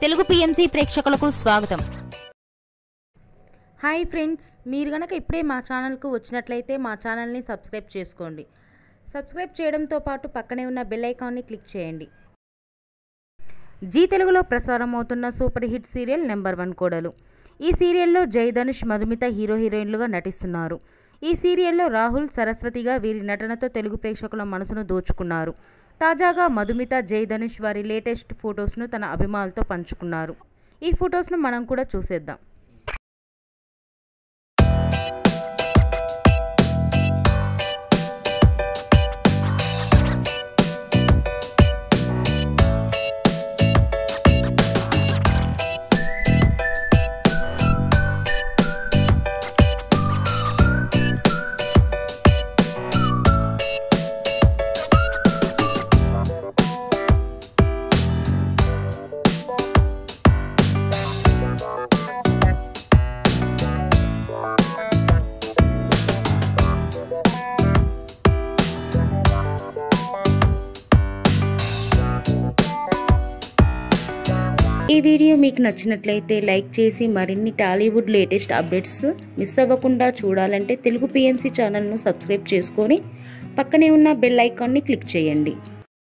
Telugu PMC ప్రేక్షకులకు స్వాగతం hi friends మీరు గనక ఇప్పుడే మా ఛానల్కు వచ్చినట్లయితే మా ఛానల్ని సబ్స్క్రైబ్ చేసుకోండి సబ్స్క్రైబ్ చేయడంతో పాటు పక్కనే ఉన్న బెల్ ఐకాన్ని క్లిక్ చేయండి జీ తెలుగులో ప్రసారం అవుతున్న super hit serial number one కోడలు ఈ సీరియల్లో జై ధనుష్ మధుమిత హీరో హీరోయిన్లుగా నటిస్తున్నారు ఈ సీరియల్లో రాహుల్ సరస్వతిగా వీరి నటనతో తెలుగు ప్రేక్షకుల మనసును దోచుకున్నారు తాజాగా మధుమిత జై ధనుష్ వారి లేటెస్ట్ ఫొటోస్ను తన అభిమానులతో పంచుకున్నారు ఈ ఫొటోస్ను మనం కూడా చూసేద్దాం ఈ వీడియో మీకు నచ్చినట్లయితే లైక్ చేసి మరిన్ని టాలీవుడ్ లేటెస్ట్ అప్డేట్స్ మిస్ అవ్వకుండా చూడాలంటే తెలుగు పిఎంసి ఛానల్ను సబ్స్క్రైబ్ చేసుకొని పక్కనే ఉన్న బెల్ ఐకాన్ని క్లిక్ చేయండి